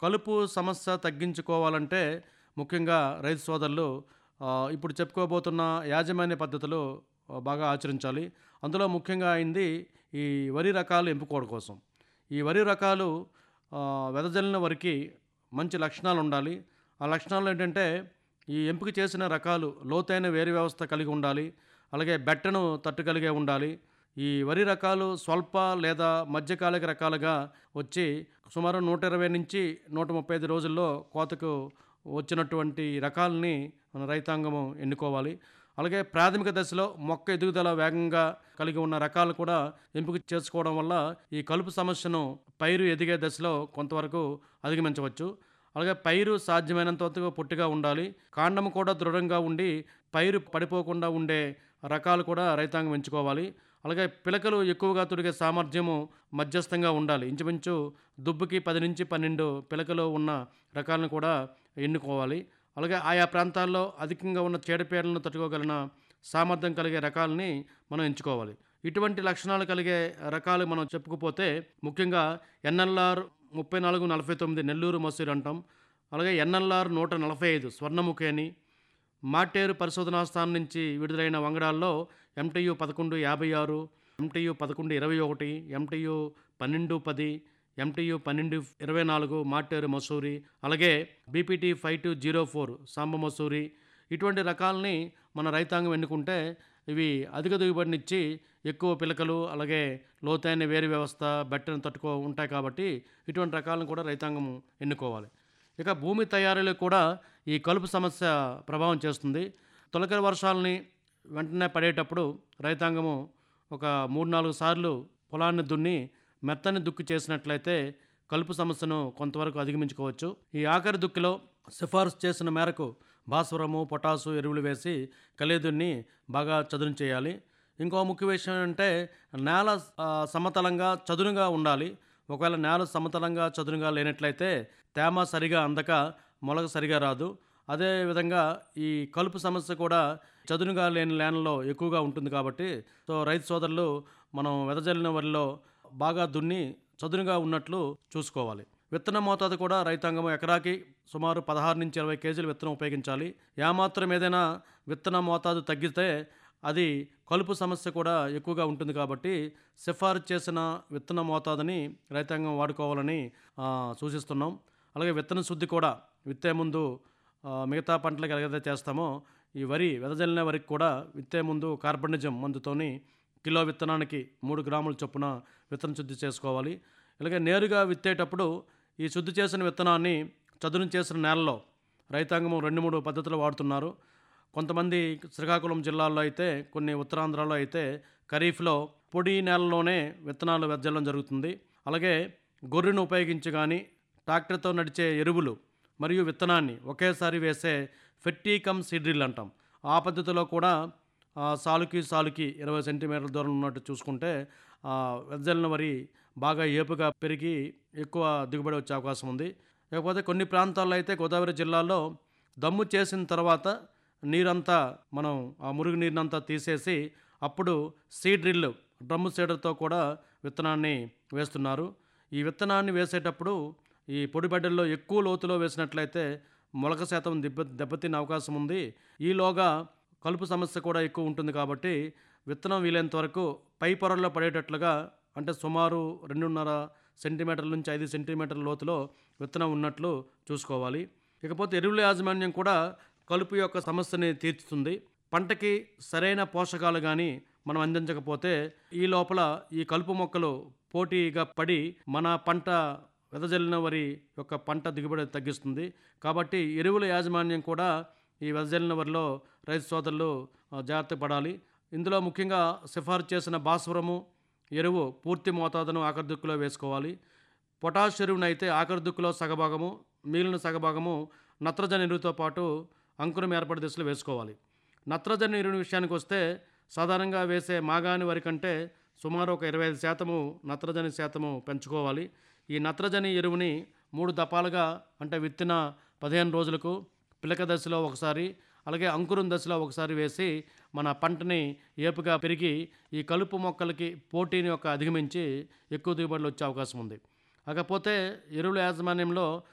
కలుపు సమస్య తగ్గించుకోవాలంటే ముఖ్యంగా రైతు సోదరులు ఆ, ఇప్పుడు చెప్పుకోబోతున్న యాజమాన్య పద్ధతులు ఆ, బాగా ఆచరించాలి అందులో ముఖ్యంగా అయింది ఈ వరి రకాలు ఎంపుకోవడం కోసం ఈ వరి రకాలు ఆ, వెదజల్లిన వరికి మంచి లక్షణాలు ఉండాలి ఆ లక్షణాలు ఏంటంటే ఈ ఎంపిక చేసిన రకాలు లోతైన వేరు వ్యవస్థ కలిగి ఉండాలి అలాగే బెట్టను తట్టుగలిగే ఉండాలి ఈ వరి రకాలు స్వల్ప లేదా మధ్యకాలిక రకాలుగా వచ్చి సుమారు నూట ఇరవై నుంచి నూట ముప్పై ఐదు రోజుల్లో కోతకు వచ్చినటువంటి రకాలని మన రైతాంగము ఎన్నుకోవాలి అలాగే ప్రాథమిక దశలో మొక్క ఎదుగుదల వేగంగా కలిగి ఉన్న రకాలు కూడా ఎంపిక చేసుకోవడం వల్ల ఈ కలుపు సమస్యను పైరు ఎదిగే దశలో కొంతవరకు అధిగమించవచ్చు అలాగే పైరు సాధ్యమైనంత వరకు పొట్టిగా ఉండాలి కాండం కూడా దృఢంగా ఉండి పైరు పడిపోకుండా ఉండే రకాలు కూడా రైతాంగం ఎంచుకోవాలి అలాగే పిలకలు ఎక్కువగా తొడిగే సామర్థ్యము మధ్యస్థంగా ఉండాలి ఇంచుమించు దుబ్బుకి పది నుంచి పన్నెండు పిలకలు ఉన్న రకాలను కూడా ఎన్నుకోవాలి అలాగే ఆయా ప్రాంతాల్లో అధికంగా ఉన్న చీడపీడలను తట్టుకోగలిగిన సామర్థ్యం కలిగే రకాలని మనం ఎంచుకోవాలి ఇటువంటి లక్షణాలు కలిగే రకాలు మనం చెప్పుకుపోతే ముఖ్యంగా ఎన్ఎల్ఆర్ ముప్పై నాలుగు నలభై తొమ్మిది నెల్లూరు మసూరి అంటాం అలాగే ఎన్ఎల్ఆర్ నూట నలభై ఐదు స్వర్ణముఖి అని మాటేరు పరిశోధనా స్థానం నుంచి విడుదలైన వంగడాల్లో ఎంటీయు పదకొండు యాభై ఆరు ఎంటీయు పదకొండు ఇరవై ఒకటి ఎంటీయు పన్నెండు పది ఎంటీయు పన్నెండు ఇరవై నాలుగు మాటేరు మసూరి అలాగే BPT five two zero four Samba Masuri ఇటువంటి రకాలని మన రైతాంగం ఎన్నుకుంటే ఇవి అధిక దిగుబడినిచ్చి ఎక్కువ పిలకలు అలాగే లోతైన వేరు వ్యవస్థ బెట్టను తట్టుకో ఉంటాయి కాబట్టి ఇటువంటి రకాలను కూడా రైతాంగం ఎన్నుకోవాలి ఇక భూమి తయారీలో కూడా ఈ కలుపు సమస్య ప్రభావం చేస్తుంది తొలకరి వర్షాలని వెంటనే పడేటప్పుడు రైతాంగము ఒక మూడు నాలుగు సార్లు పొలాన్ని దున్ని మెత్తని దుక్కు చేసినట్లయితే కలుపు సమస్యను కొంతవరకు అధిగమించుకోవచ్చు ఈ ఆఖరి దుక్కిలో సిఫార్సు చేసిన మేరకు భాస్వరము పొటాసు ఎరువులు వేసి కలిదున్ని బాగా చదును చేయాలి ఇంకో ముఖ్య విషయం అంటే నేల ఆ, సమతలంగా చదునుగా ఉండాలి ఒకవేళ నేల సమతలంగా చదునుగా లేనట్లయితే తేమ సరిగా అందక మొలక సరిగా రాదు అదేవిధంగా ఈ కలుపు సమస్య కూడా చదునుగా లేని నేలలో ఎక్కువగా ఉంటుంది కాబట్టి సో రైతు సోదరులు మనం వెదజల్లిన వరిలో బాగా దున్ని చదునుగా ఉన్నట్లు చూసుకోవాలి విత్తన మోతాదు కూడా రైతాంగం ఎకరాకి సుమారు పదహారు నుంచి ఇరవై కేజీలు విత్తనం ఉపయోగించాలి ఏమాత్రం ఏదైనా విత్తన మోతాదు తగ్గితే అది కలుపు సమస్య కూడా ఎక్కువగా ఉంటుంది కాబట్టి సిఫారసు చేసిన విత్తన మోతాదుని రైతాంగం వాడుకోవాలని ఆ, సూచిస్తున్నాం అలాగే విత్తన శుద్ధి కూడా విత్తే ముందు ఆ, మిగతా పంటలకు ఎలాగైతే చేస్తామో ఈ వరి వెదజల్లిన వరికి కూడా విత్తే ముందు కార్బనిజం మందుతోని కిలో విత్తనానికి మూడు గ్రాముల చొప్పున విత్తన శుద్ధి చేసుకోవాలి ఇలాగే నేరుగా విత్తేటప్పుడు ఈ శుద్ధి చేసిన విత్తనాన్ని చదును చేసిన నేలలో రైతాంగం రెండు మూడు పద్ధతులు వాడుతున్నారు కొంతమంది శ్రీకాకుళం జిల్లాలో అయితే కొన్ని ఉత్తరాంధ్రలో అయితే ఖరీఫ్లో పొడి నేలలోనే విత్తనాలు వెదజల్లడం జరుగుతుంది అలాగే గొర్రెను ఉపయోగించి కానీ ట్రాక్టర్తో నడిచే ఎరువులు మరియు విత్తనాన్ని ఒకేసారి వేసే ఫెట్టీకమ్ సీడ్రిల్ అంటాం ఆ పద్ధతిలో కూడా ఆ, సాలుకి సాలుకి ఇరవై సెంటీమీటర్ల దూరం ఉన్నట్టు చూసుకుంటే ఆ, వెదజల్లిన వరి బాగా ఏపుగా పెరిగి ఎక్కువ దిగుబడి వచ్చే అవకాశం ఉంది లేకపోతే కొన్ని ప్రాంతాల్లో అయితే గోదావరి జిల్లాలో దమ్ము చేసిన తర్వాత నీరంతా మనం ఆ మురుగు నీరునంతా తీసేసి అప్పుడు సీడ్ డ్రిల్ డ్రమ్ము సీడర్తో కూడా విత్తనాన్ని వేస్తున్నారు ఈ విత్తనాన్ని వేసేటప్పుడు ఈ పొడిబడ్డల్లో ఎక్కువ లోతులో వేసినట్లయితే మొలక శాతం దెబ్బ దెబ్బతినే అవకాశం ఉంది ఈలోగా కలుపు సమస్య కూడా ఎక్కువ ఉంటుంది కాబట్టి విత్తనం వీలైనంత వరకు పై పొరల్లో పడేటట్లుగా అంటే సుమారు రెండున్నర సెంటీమీటర్ల నుంచి ఐదు సెంటీమీటర్ల లోతులో విత్తనం ఉన్నట్లు చూసుకోవాలి ఇకపోతే ఎరువుల యాజమాన్యం కూడా కలుపు యొక్క సమస్యని తీర్చుతుంది పంటకి సరైన పోషకాలు కానీ మనం అందించకపోతే ఈ లోపల ఈ కలుపు మొక్కలు పోటీగా పడి మన పంట వెదజల్లిన వరి యొక్క పంట దిగుబడి తగ్గిస్తుంది కాబట్టి ఎరువుల యాజమాన్యం కూడా ఈ వెదజల్లిన వరిలో రైతు సోదరులు ఆ, జాగ్రత్త పడాలి ఇందులో ముఖ్యంగా సిఫార్సు చేసిన భాస్వరము ఎరువు పూర్తి మోతాదును ఆఖరి దుక్కులో వేసుకోవాలి పొటాష్ ఎరువును అయితే ఆఖరి దుక్కులో సగభాగము మిగిలిన సగభాగము నత్రజని ఎరువుతో పాటు అంకురం ఏర్పడే దిశలో వేసుకోవాలి నత్రజని ఎరువుని విషయానికి వస్తే సాధారణంగా వేసే మాగాని వరి కంటే సుమారు ఒక ఇరవై ఐదు శాతము నత్రజని శాతము పెంచుకోవాలి ఈ నత్రజని ఎరువుని మూడు దపాలుగా అంటే విత్తిన పదిహేను రోజులకు పిలక దశలో ఒకసారి అలాగే అంకురం దశలో ఒకసారి వేసి మన పంటని ఏపుగా పెరిగి ఈ కలుపు మొక్కలకి పోటీని యొక్క అధిగమించి ఎక్కువ దిగుబడులు వచ్చే అవకాశం ఉంది కాకపోతే ఎరువుల యాజమాన్యంలో